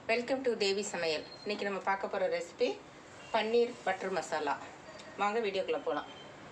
Welcome to தேவி சமையல் இன்னைக்கு நம்ம பார்க்க போகிற ரெசிபி பன்னீர் பட்டர் மசாலா வாங்க வீடியோக்குள்ளே போகலாம்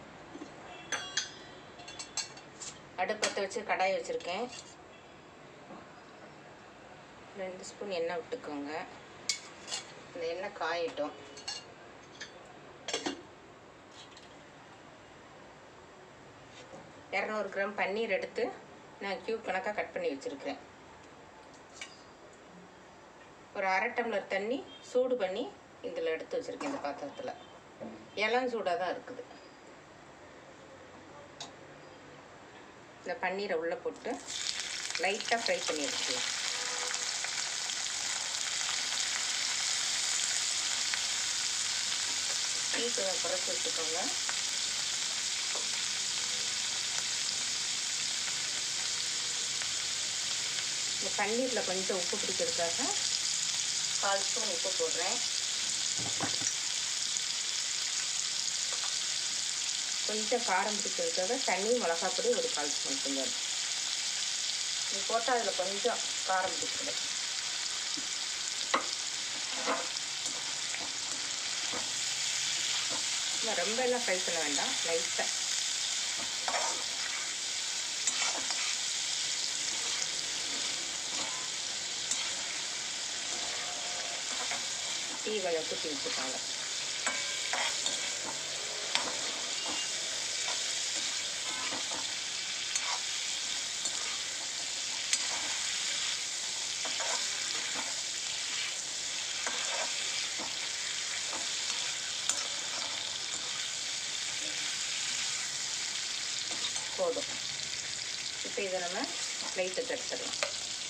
அடுப்பத்தை வச்சு கடாய் வச்சுருக்கேன் ரெண்டு ஸ்பூன் எண்ணெய் விட்டுக்கோங்க இந்த எண்ணெய் காயட்டும் இரநூறு கிராம் பன்னீர் எடுத்து நான் க்யூப் கணக்காக கட் பண்ணி வச்சுருக்கிறேன் ஒரு அரை டம்ளர் தண்ணி சூடு பண்ணி இதில் எடுத்து வச்சுருக்கேன் இந்த பாத்திரத்தில் இளம் சூடாக தான் இருக்குது இந்த பன்னீரை உள்ளே போட்டு லைட்டாக ஃப்ரை பண்ணி எடுத்துக்கலாம் டீ கொஞ்சம் குறைச்சி வச்சுக்கோங்க இந்த பன்னீரில் கொஞ்சம் உப்பு பிடிக்கிறதுக்காக கால் ஸ்பூன் உப்பு போடுறேன் கொஞ்சம் காரம் பிடிக்கிறதுக்காக தண்ணி மிளகாப்பொடி ஒரு கால் ஸ்பூன் கொஞ்சம் இது போட்டால் அதில் கொஞ்சம் காரம் பிடிச்சிடும் ரொம்ப எல்லாம் ஃப்ரை பண்ண வேண்டாம் லைட்டாக டீ கொஞ்சம் குட்டி வச்சுக்கோங்க போதும் இப்போ இதை நம்ம லைட்டுக்கு எடுத்துடலாம்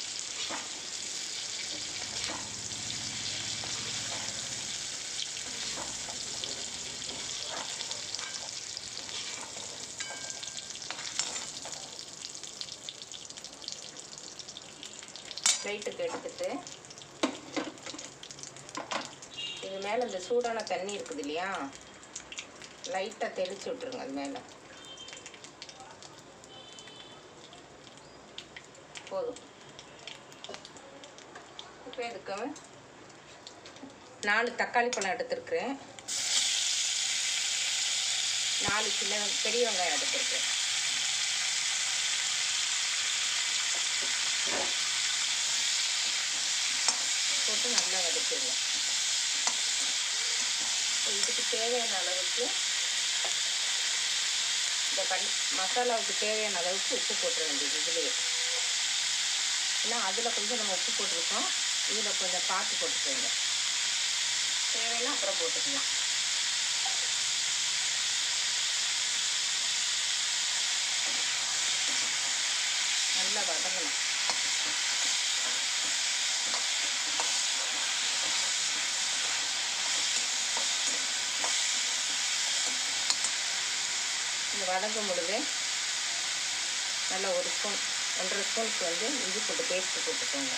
லைட்டுக்கு எடுத்துட்டு இது மேலே இந்த சூடான தண்ணி இருக்குது இல்லையா லைட்டாக தெளிச்சு விட்ருங்க அது மேலே போதும் இப்போ இதுக்கு நாலு தக்காளி பழம் எடுத்துருக்குறேன் நாலு சின்ன பெரிய வெங்காயம் எடுத்துருக்கேன் போட்டு நல்லா வதக்கிடலாம் இதுக்கு தேவையான அளவுக்கு இந்த பன் மசாலாவுக்கு தேவையான அளவுக்கு உப்பு போட்டுற வேண்டியது இதுலேயே ஏன்னா அதில் கொஞ்சம் நம்ம உப்பு போட்டிருக்கோம் இதில் கொஞ்சம் பார்த்து போட்டுக்கோங்க தேவைன்னா அப்புறம் போட்டுக்கலாம் நல்லா வதங்கணும் இது வதங்கும் பொழுது நல்லா ஒரு ஸ்பூன் ஒன்றரை ஸ்பூனுக்கு வந்து இஞ்சி போட்டு பேஸ்ட்டு போட்டுக்கோங்க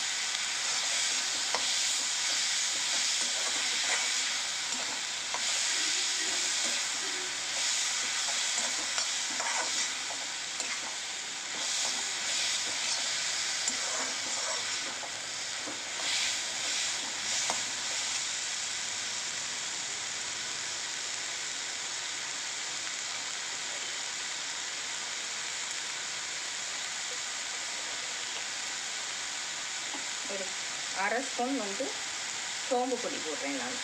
ஒரு அரை ஸ்பூன் வந்து சோம்பு பொடி போடுறேன் நான்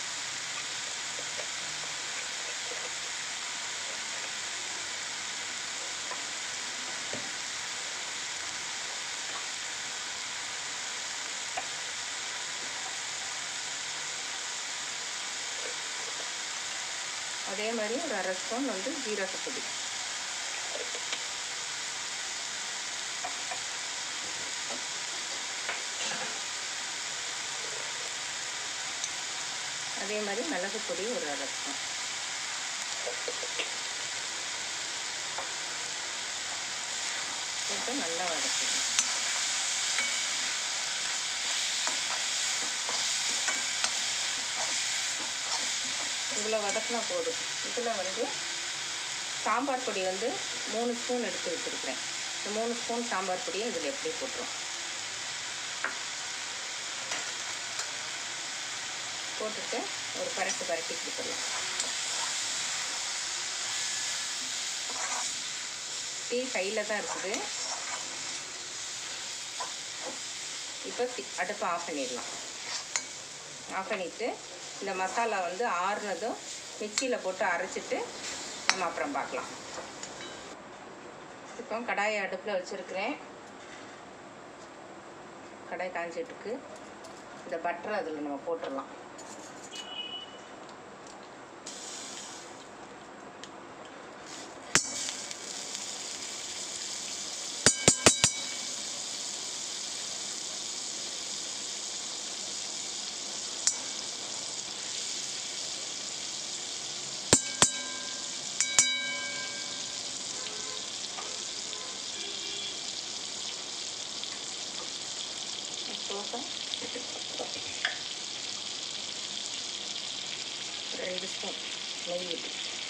அதே மாதிரி ஒரு அரை ஸ்பூன் வந்து ஜீரகப்பொடி அதே மாதிரி மிளகு பொடி ஒரு அரை ஸ்பூன் போட்டு நல்லா வதக்கணும் இவ்வளோ வதக்கினா போதும் இதில் வந்து சாம்பார் பொடி வந்து மூணு ஸ்பூன் எடுத்து வச்சுருக்கிறேன் இந்த மூணு ஸ்பூன் சாம்பார் பொடியை இதில் எப்படி போட்டுரும் போட்டுட்டு ஒரு பரட்டு பரட்டி கொடுத்துடலாம் டீ கையில் தான் இருக்குது இப்போ தி- அடுப்பை ஆஃப் பண்ணிடலாம் ஆஃப் பண்ணிவிட்டு இந்த மசாலா வந்து ஆறுனதும் மிக்சியில் போட்டு அரைச்சிட்டு நம்ம அப்புறம் பார்க்கலாம் இப்போ கடாயை அடுப்பில் வச்சுருக்கிறேன் கடாய் காஞ்சிட்டுருக்கு இந்த பட்டரை அதில் நம்ம போட்டுடலாம் போக ரெண்டு ஸ்பூன் நெய் விட்டு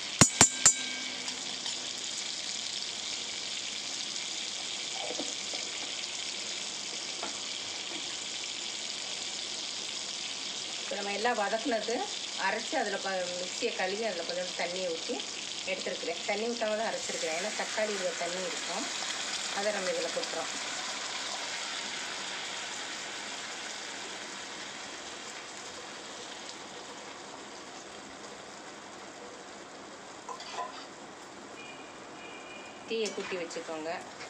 இப்போ நம்ம எல்லாம் வதக்குனது அரைச்சி அதில் மிக்சியை கழுவி அதில் கொஞ்சம் தண்ணியை ஊற்றி எடுத்துருக்குறேன் தண்ணி ஊற்றாம தான் அரைச்சிருக்கிறேன் ஏன்னா தக்காளி இதில் தண்ணி இருக்கும் அதை நம்ம இதில் கொட்டுறோம் தீயை கூட்டி வச்சுக்கோங்க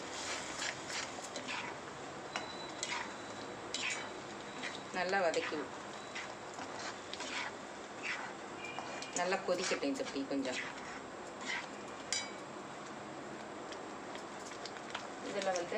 நல்லா வதக்கி விடு. நல்லா கொதிக்கட்டும் இந்த டீ கொஞ்சம் இதில் வந்து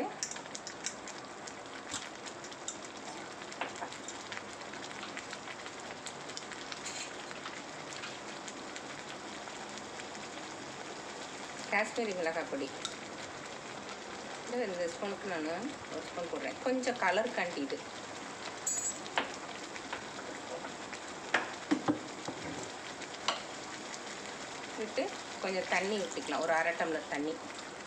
காஷ்மீரி மிளகாய் பொடி இது இந்த ஸ்பூனுக்கு நான் ஒரு ஸ்பூன் போடுறேன் கொஞ்சம் கலர் காண்டி இது விட்டு கொஞ்சம் தண்ணி ஊற்றிக்கலாம் ஒரு அரை டம்ளர் தண்ணி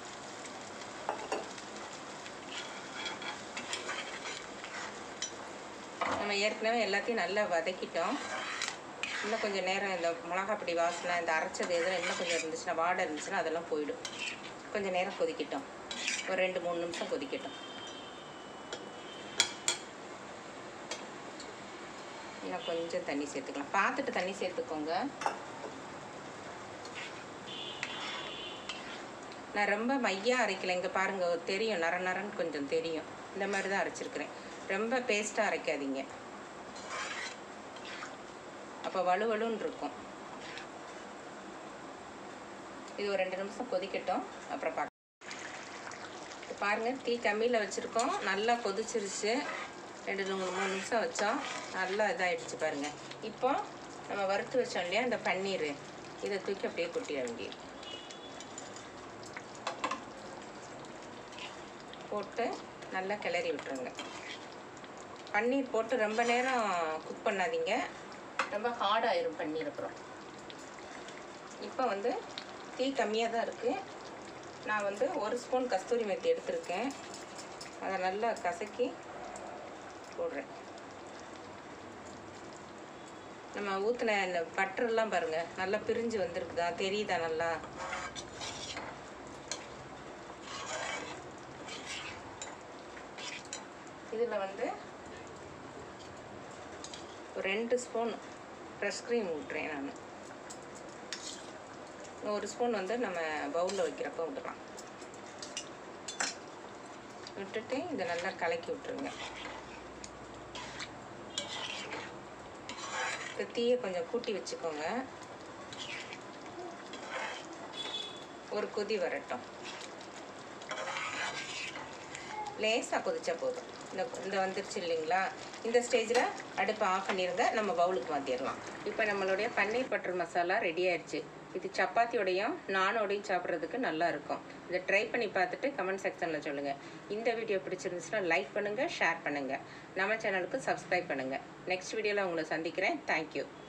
நம்ம ஏற்கனவே எல்லாத்தையும் நல்லா வதக்கிட்டோம் இன்னும் கொஞ்சம் நேரம் இந்த மிளகாப்பொடி வாசனை இந்த அரைச்சது எதுவும் இன்னும் கொஞ்சம் இருந்துச்சுன்னா வாடை இருந்துச்சுன்னா அதெல்லாம் போயிடும் கொஞ்சம் நேரம் கொதிக்கட்டும் ஒரு ரெண்டு மூணு நிமிஷம் கொதிக்கட்டும் இன்னும் கொஞ்சம் தண்ணி சேர்த்துக்கலாம் பார்த்துட்டு தண்ணி சேர்த்துக்கோங்க நான் ரொம்ப மையாக அரைக்கல இங்கே பாருங்கள் தெரியும் நர நரன்னு கொஞ்சம் தெரியும் இந்த மாதிரி தான் அரைச்சிருக்கிறேன் ரொம்ப பேஸ்ட்டாக அரைக்காதீங்க அப்போ வலுவலுன்னு இருக்கும் இது ஒரு ரெண்டு நிமிஷம் கொதிக்கட்டும் அப்புறம் பார்க்க பாருங்கள் டீ கம்மியில் வச்சுருக்கோம் நல்லா கொதிச்சிருச்சு ரெண்டு மூணு மூணு நிமிஷம் வச்சோம் நல்லா இதாகிடுச்சு பாருங்கள் இப்போ நம்ம வறுத்து வச்சோம் இல்லையா இந்த பன்னீர் இதை தூக்கி அப்படியே கொட்டிட வேண்டியது போட்டு நல்லா கிளறி விட்டுருங்க பன்னீர் போட்டு ரொம்ப நேரம் குக் பண்ணாதீங்க ரொம்ப ஹார்டாயிரும் பன்னீர் அப்புறம் இப்போ வந்து டீ கம்மியாக தான் இருக்குது நான் வந்து ஒரு ஸ்பூன் கஸ்தூரி மெத்தி எடுத்திருக்கேன் அதை நல்லா கசக்கி போடுறேன் நம்ம ஊற்றின இந்த பட்டரெல்லாம் பாருங்கள் நல்லா பிரிஞ்சு வந்திருக்குதா தெரியுதா நல்லா இதில் வந்து ஒரு ரெண்டு ஸ்பூன் ஃப்ரெஷ் க்ரீம் விட்றேன் நான் ஒரு ஸ்பூன் வந்து நம்ம பவுலில் வைக்கிறப்ப விட்டுறலாம் விட்டுட்டு இதை நல்லா கலக்கி விட்டுருங்க இந்த தீயை கொஞ்சம் கூட்டி வச்சுக்கோங்க ஒரு கொதி வரட்டும் லேசாக கொதிச்சா போதும் இந்த இந்த வந்துருச்சு இல்லைங்களா இந்த ஸ்டேஜில் அடுப்பை ஆஃப் பண்ணிடுங்க நம்ம பவுலுக்கு மாற்றிடலாம் இப்போ நம்மளுடைய பன்னீர் பட்டர் மசாலா ரெடி ஆயிடுச்சு இது சப்பாத்தியோடையும் நானோடையும் சாப்பிட்றதுக்கு நல்லா இருக்கும் இதை ட்ரை பண்ணி பார்த்துட்டு கமெண்ட் செக்ஷனில் சொல்லுங்கள் இந்த வீடியோ பிடிச்சிருந்துச்சுன்னா லைக் பண்ணுங்கள் ஷேர் பண்ணுங்கள் நம்ம சேனலுக்கு சப்ஸ்கிரைப் பண்ணுங்கள் நெக்ஸ்ட் வீடியோவில் உங்களை சந்திக்கிறேன் தேங்க்யூ